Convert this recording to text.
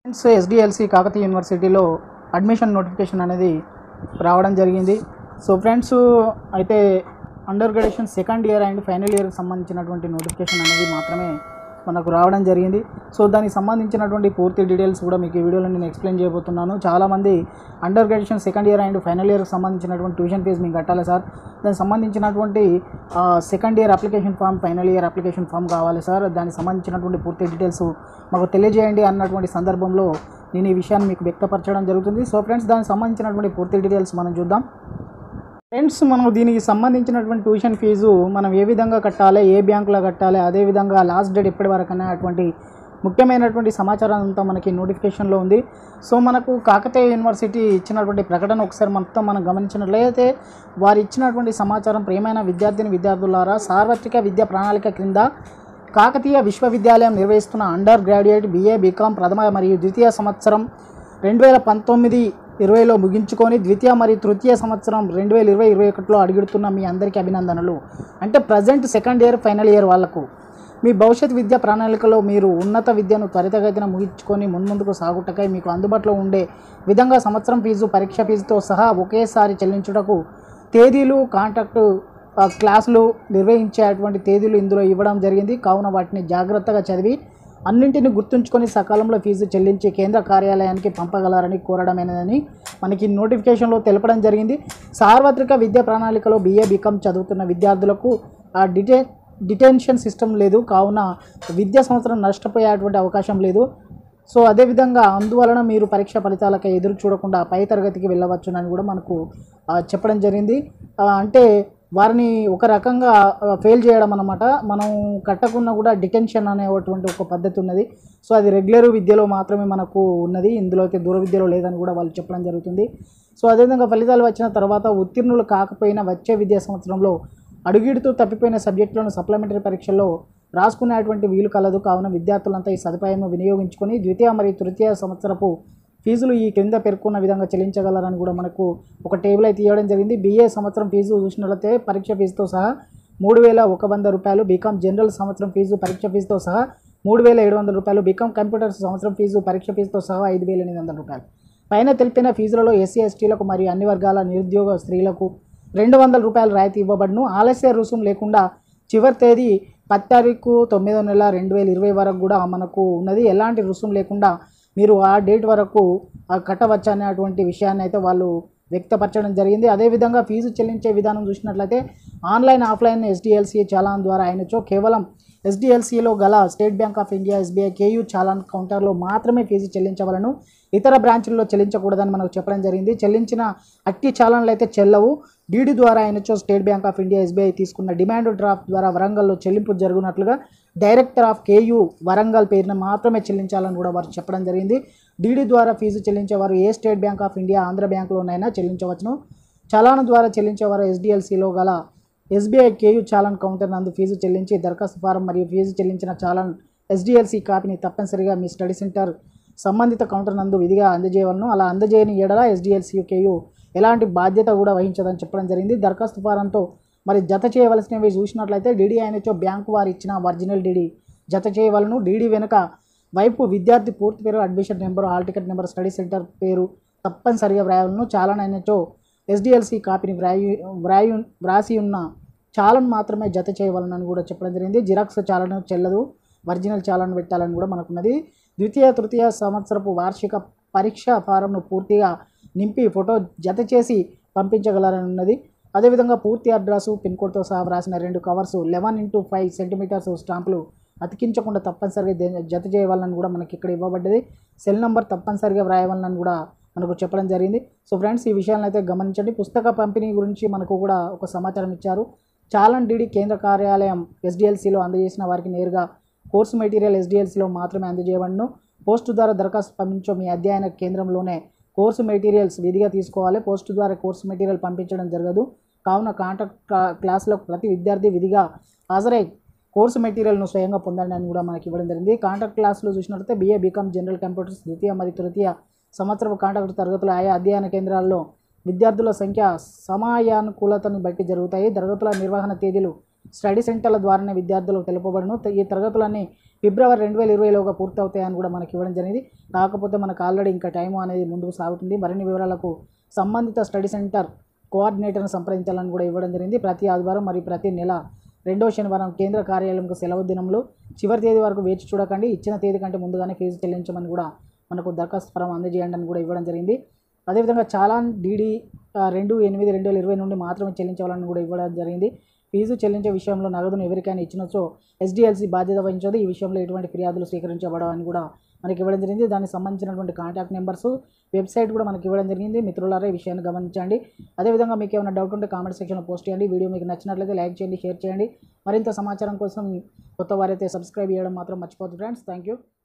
friends SDLC Kakatiya యూనివర్సిటీలో admission notification అనేది రావడం జరిగింది సో ఫ్రెండ్స్ అయితే under graduation second year and final ఇయర్కి సంబంధించినటువంటి నోటిఫికేషన్ అనేది మాత్రమే మనకు రావడం జరిగింది సో దానికి సంబంధించినటువంటి పూర్తి డీటెయిల్స్ కూడా మీకు ఈ వీడియోలో నేను ఎక్స్ప్లెయిన్ చేయబోతున్నాను చాలామంది under graduation second year and final ఇయర్కి సంబంధించినటువంటి ట్యూషన్ ఫీజు మీకు కట్టాలి సార్ దానికి సంబంధించినటువంటి second year application form final year application form కావాలి సార్ దానికి సంబంధించినటువంటి పూర్తి డీటెయిల్స్ మాకు తెలియజేయండి అన్నటువంటి సందర్భంలో నేను ఈ విషయాన్ని మీకు వ్యక్తపరచడం జరుగుతుంది సో ఫ్రెండ్స్ దానికి సంబంధించినటువంటి పూర్తి డీటెయిల్స్ మనం చూద్దాం ఫ్రెండ్స్ మనం దీనికి సంబంధించినటువంటి ట్యూషన్ ఫీజు మనం ఏ విధంగా కట్టాలి ఏ బ్యాంకులో కట్టాలి అదేవిధంగా లాస్ట్ డేట్ ఎప్పటి వరకు అటువంటి ముఖ్యమైనటువంటి సమాచారం అంతా మనకి నోటిఫికేషన్లో ఉంది సో మనకు కాకతీయ యూనివర్సిటీ ఇచ్చినటువంటి ప్రకటన ఒకసారి మొత్తం మనం గమనించినట్లయితే వారు ఇచ్చినటువంటి సమాచారం ప్రియమైన విద్యార్థిని విద్యార్థులారా సార్వత్రిక విద్యా ప్రణాళిక క్రింద కాకతీయ విశ్వవిద్యాలయం నిర్వహిస్తున్న అండర్ గ్రాడ్యుయేట్ బీఏ బీకామ్ ప్రథమ మరియు ద్వితీయ సంవత్సరం రెండు వేల పంతొమ్మిది ఇరవైలో ముగించుకొని ద్వితీయ మరియు తృతీయ సంవత్సరం రెండు వేల ఇరవై ఇరవై ఒకటిలో అడుగుతున్న మీ అందరికీ అభినందనలు అంటే present second year final year వాళ్ళకు మీ భవిష్యత్ విద్యా ప్రణాళికలో మీరు ఉన్నత విద్యను త్వరితగతిన ముగించుకొని మున్ముందుకు సాగుటకై మీకు అందుబాటులో ఉండే విధంగా సంవత్సరం ఫీజు పరీక్ష ఫీజుతో సహా ఒకేసారి చెల్లించుటకు తేదీలు కాంటాక్ట్ ఆ, క్లాసులు నిర్వహించేటువంటి తేదీలు ఇందులో ఇవ్వడం జరిగింది కావున వాటిని జాగ్రత్తగా చదివి అన్నింటిని గుర్తుంచుకొని సకాలంలో ఫీజు చెల్లించి కేంద్ర కార్యాలయానికి పంపగలరని కోరడమేనని మనకి నోటిఫికేషన్లో తెలపడం జరిగింది సార్వత్రిక విద్యా ప్రణాళికలో బీఏ బీకామ్ చదువుతున్న విద్యార్థులకు ఆ డిటే డిటెన్షన్ సిస్టమ్ లేదు కావున విద్యా సంవత్సరం నష్టపోయేటువంటి అవకాశం లేదు సో అదేవిధంగా అందువలన మీరు పరీక్ష ఫలితాలకై ఎదురు చూడకుండా పై తరగతికి వెళ్ళవచ్చునని కూడా మనకు ఆ, చెప్పడం జరిగింది ఆ, అంటే వారిని ఒక రకంగా ఫెయిల్ చేయడం అన్నమాట మనం కట్టకున్నా కూడా డిటెన్షన్ అనేటువంటి ఒక పద్ధతి ఉన్నది సో అది రెగ్యులర్ విద్యలో మాత్రమే మనకు ఉన్నది ఇందులో అయితే దూర విద్యలో లేదని కూడా వాళ్ళు చెప్పడం జరుగుతుంది సో అదేవిధంగా ఫలితాలు వచ్చిన తర్వాత ఉత్తీర్ణులు కాకపోయినా వచ్చే విద్యా సంవత్సరంలో అడుగిడుతూ తప్పిపోయిన సబ్జెక్టులను సప్లిమెంటరీ పరీక్షల్లో రాసుకునేటువంటి వీలు కలదు కావున విద్యార్థులంతా ఈ సదుపాయంను వినియోగించుకొని ద్వితీయ మరియు తృతీయ సంవత్సరపు ఫీజులు ఈ క్రింద పేర్కొన్న విధంగా చెల్లించగలరని కూడా మనకు ఒక టేబుల్ అయితే ఇవ్వడం జరిగింది బీఏ సంవత్సరం ఫీజు చూసినట్లయితే పరీక్ష ఫీజుతో సహా మూడు వేల ఒక వంద రూపాయలు బీకామ్ జనరల్ సంవత్సరం ఫీజు పరీక్ష ఫీజుతో సహా మూడు వేల ఏడు వందల రూపాయలు బీకామ్ కంప్యూటర్ సంవత్సరం ఫీజు పరీక్ష ఫీజుతో సహా ఐదు వేల ఎనిమిది వందల రూపాయలు పైన తెలిపిన ఫీజులలో ఎస్సీ ఎస్టీలకు మరియు అన్ని వర్గాల నిరుద్యోగ స్త్రీలకు రెండు వందల రూపాయలు రాయితీ ఇవ్వబడును ఆలస్య రుసుం లేకుండా చివరి తేదీ పది తారీఖు తొమ్మిదో నెల రెండు వేల ఇరవై వరకు కూడా మనకు ఉన్నది ఎలాంటి రుసుం లేకుండా మీరు ఆ డేట్ వరకు ఆ కట్టవచ్చు అనేటువంటి విషయాన్ని అయితే వాళ్ళు వ్యక్తపరచడం జరిగింది అదేవిధంగా ఫీజు చెల్లించే విధానం చూసినట్లయితే ఆన్లైన్ ఆఫ్లైన్ ఎస్డిఎల్సి చాలాన్ ద్వారా అయినచో కేవలం ఎస్డిఎల్సిలో గల State Bank of India SBI KU challan కౌంటర్లో మాత్రమే ఫీజు చెల్లించవలను ఇతర బ్రాంచుల్లో చెల్లించకూడదని మనకు చెప్పడం జరిగింది చెల్లించిన అట్టి చాలన్లు అయితే చెల్లవు డీడీ ద్వారా అయినచో State Bank of India SBI తీసుకున్న డిమాండ్ డ్రాఫ్ట్ ద్వారా వరంగల్లో చెల్లింపు జరుగునట్లుగా డైరెక్టర్ ఆఫ్ కేయూ వరంగల్ పేరున మాత్రమే చెల్లించాలని కూడా వారు చెప్పడం జరిగింది డీడీ ద్వారా ఫీజు చెల్లించేవారు ఏ State Bank of India Andhra బ్యాంకులోనైనా చెల్లించవచ్చును చలాన్ ద్వారా చెల్లించేవారు ఎస్డిఎల్సిలో గల ఎస్బీఐ కేయూ చాలన్ కౌంటర్ నందు ఫీజు చెల్లించి దరఖాస్తు ఫారం మరియు ఫీజు చెల్లించిన చాలన్ ఎస్డిఎల్సి కాపీని తప్పనిసరిగా మీ స్టడీ సెంటర్ సంబంధిత కౌంటర్ నందు విధిగా అందజేయవలను అలా అందజేయని ఎడల ఎస్డిఎల్సి కేయూ ఎలాంటి బాధ్యత కూడా వహించదని చెప్పడం జరిగింది దరఖాస్తు ఫారంతో మరి జత చేయవలసినవి చూసినట్లయితే డీడీ అయినచో బ్యాంకు వారు ఇచ్చిన ఒరిజినల్ డీడీ జత చేయవలను డీడీ వెనుక వైపు విద్యార్థి పూర్తి పేరు admission number hall ticket number study centre పేరు తప్పనిసరిగా వ్రాయాలను చాలనైనచో ఎస్డిఎల్సి కాపీని వ్రాయి వ్రాయి వ్రాసి ఉన్న చాలను మాత్రమే జత చేయవలనని కూడా చెప్పడం జరిగింది జిరాక్స్ చాలను చెల్లదు ఒరిజినల్ చాలను పెట్టాలని కూడా మనకున్నది ద్వితీయ తృతీయ సంవత్సరపు వార్షిక పరీక్ష ఫారంను పూర్తిగా నింపి ఫోటో జత చేసి పంపించగలరని ఉన్నది అదేవిధంగా పూర్తి అడ్రస్ పిన్ కోడ్తో సహా వ్రాసిన రెండు covers eleven into five centimetres స్టాంపులు అతికించకుండా తప్పనిసరిగా దే- జత చేయవాలని కూడా మనకి ఇక్కడ ఇవ్వబడ్డది సెల్ నెంబర్ తప్పనిసరిగా వ్రాయవాలని కూడా మనకు చెప్పడం జరిగింది సో ఫ్రెండ్స్ ఈ విషయాలను అయితే గమనించండి పుస్తక పంపిణీ గురించి మనకు కూడా ఒక సమాచారం ఇచ్చారు చాలన్ డీడీ కేంద్ర కార్యాలయం ఎస్డిఎల్సిలో అందజేసిన వారికి నేరుగా కోర్సు మెటీరియల్ ఎస్డిఎల్సిలో మాత్రమే అందజేయబడును పోస్టు ద్వారా దరఖాస్తు పంపించో మీ అధ్యయన కేంద్రంలోనే కోర్సు మెటీరియల్స్ విధిగా తీసుకోవాలి పోస్టు ద్వారా కోర్సు మెటీరియల్ పంపించడం జరగదు కావున కాంటాక్ట్ క్లా- క్లాసులకు ప్రతి విద్యార్థి విధిగా హాజరై కోర్సు మెటీరియల్ను స్వయంగా పొందండి అని కూడా మనకి ఇవ్వడం జరిగింది కాంటాక్ట్ క్లాసులు చూసినట్లయితే బీఏ బీకామ్ జనరల్ కంప్యూటర్స్ ద్వితీయ మరియు తృతీయ సంవత్సరపు కాంటాక్ట్ తరగతుల ఆయా అధ్యయన కేంద్రాల్లో విద్యార్థుల సంఖ్య సమయానుకూలతను బట్టి జరుగుతాయి తరగతుల నిర్వహణ తేదీలు స్టడీ సెంటర్ల ద్వారానే విద్యార్థులకు తెలుపబడును ఈ తరగతులన్నీ ఫిబ్రవరి రెండు వేల ఇరవైలోగా పూర్తవుతాయని కూడా మనకి ఇవ్వడం జరిగింది కాకపోతే మనకు ఆల్రెడీ ఇంకా టైం అనేది ముందుకు సాగుతుంది మరిన్ని వివరాలకు సంబంధిత స్టడీ సెంటర్ కోఆర్డినేటర్ను సంప్రదించాలని కూడా ఇవ్వడం జరిగింది ప్రతి ఆదివారం మరియు ప్రతి నెల రెండవ శనివారం కేంద్ర కార్యాలయంకు సెలవు దినంలో చివరి తేదీ వరకు వేచి చూడకండి ఇచ్చిన తేదీ కంటే ముందుగానే ఫీజు చెల్లించమని కూడా మనకు దరఖాస్తు ఫరం అందజేయండి అని కూడా ఇవ్వడం జరిగింది అదేవిధంగా చాలాన్ డీడీ ఆ, రెండు ఎనిమిది రెండు వేల ఇరవై నుండి మాత్రమే చెల్లించాలని కూడా ఇవ్వడం జరిగింది ఫీజు చెల్లించే విషయంలో నగదును ఎవరికైనా ఇచ్చినచో ఎస్డిఎల్సి బాధ్యత వహించదు ఈ విషయంలో ఎటువంటి ఫిర్యాదులు స్వీకరించబడవని కూడా మనకి ఇవ్వడం జరిగింది దానికి సంబంధించినటువంటి కాంటాక్ట్ నెంబర్స్ వెబ్సైట్ కూడా మనకి ఇవ్వడం జరిగింది మిత్రులారా ఈ విషయాన్ని గమనించండి అదేవిధంగా మీకు ఏమైనా డౌట్ ఉంటే కామెంట్ సెక్షన్లో పోస్ట్ చేయండి వీడియో మీకు నచ్చినట్లయితే లైక్ చేయండి షేర్ చేయండి మరింత సమాచారం కోసం కొత్త వారైతే సబ్స్క్రైబ్ చేయడం మాత్రం మర్చిపోతుంది ఫ్రెండ్స్ థ్యాంక్ యూ